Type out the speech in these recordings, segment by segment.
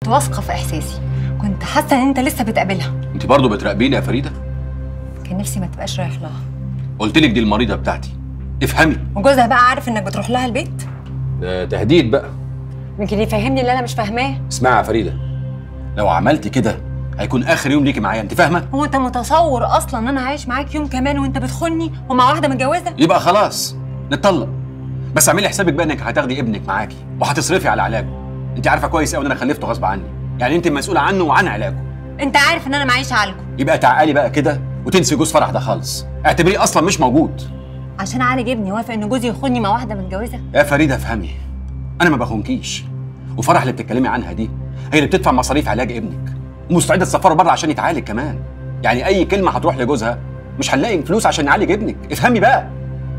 كنت واثقه في احساسي كنت حاسه ان انت لسه بتقابلها انت برضه بتراقبيني يا فريده كان نفسي ما تبقاش رايح لها قلت لك دي المريضه بتاعتي افهمي وجوزها بقى عارف انك بتروح لها البيت ده تهديد بقى يمكن يفهمني اللي انا مش فاهماه اسمعي يا فريده لو عملتي كده هيكون اخر يوم ليكي معايا انت فاهمه هو انت متصور اصلا ان انا عايش معاك يوم كمان وانت بتخوني ومع واحده متجوزه يبقى خلاص نتطلق بس اعملي حسابك بقى انك هتاخدي ابنك معاكي وهتصرفي على علاجه انت عارفه كويس قوي ان انا خلفته غصب عني يعني انت مسؤوله عنه وعن علاجه انت عارف ان انا معيش عالجه يبقى تعالي بقى كده وتنسي جوز فرح ده خالص اعتبريه اصلا مش موجود عشان اعالج ابني وافق ان جوزي يخوني مع واحده متجوزه يا فريده افهمي انا ما بخونكيش وفرح اللي بتتكلمي عنها دي هي اللي بتدفع مصاريف علاج ابنك ومستعده تسفره بره عشان يتعالج كمان يعني اي كلمه هتروح لجوزها مش هنلاقي فلوس عشان نعالج ابنك افهمي بقى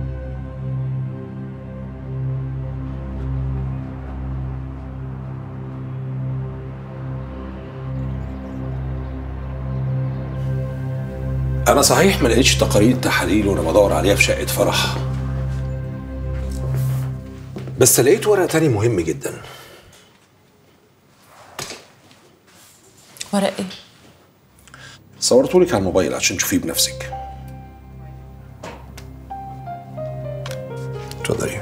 انا صحيح ما لقيتش تقارير تحاليل وانا بدور عليها في شقه فرح بس لقيت ورقه تاني مهم جدا ورق ايه؟ صورته لك على الموبايل عشان تشوفيه بنفسك اتفضلي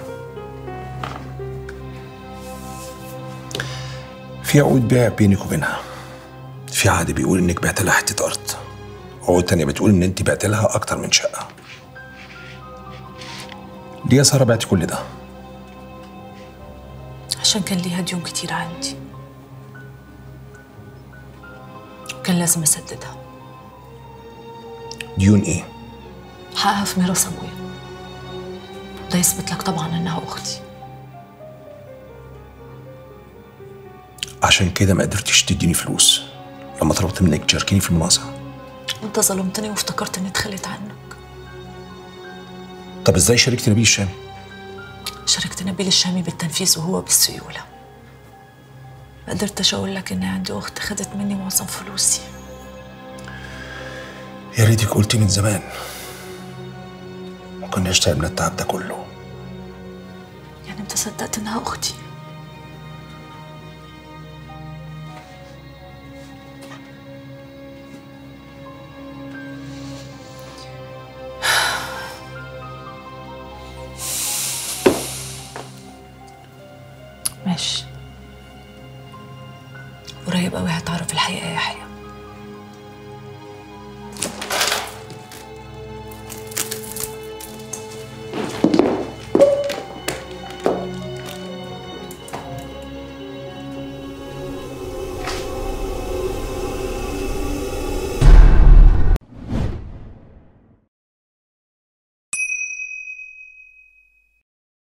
في عقود بيع بينك وبينها في عقد بيقول انك بعت لها حته ارض وعقود تانية بتقول ان انت بعت لها اكتر من شقه ليه يا ساره بعتي كل ده عشان كان ليها ديون كتير عندي وكان لازم اسددها ديون ايه حقها في ميراث ابويا ده يثبت لك طبعا انها اختي عشان كده ما قدرتش تديني فلوس لما طلبت منك تشاركيني في المناصره وانت ظلمتني وافتكرت اني اتخليت عنك طب ازاي شاركت نبيل الشامي شاركت نبيل الشامي بالتنفيذ وهو بالسيولة ما قدرتش اقول لك ان عندي اخت خدت مني معظم فلوسي يا ريتك قلتي من زمان ما كناش تعبنا التعب ده كله يعني انت صدقت انها اختي ماشي قريب قوي هتعرف الحقيقة يا يحيى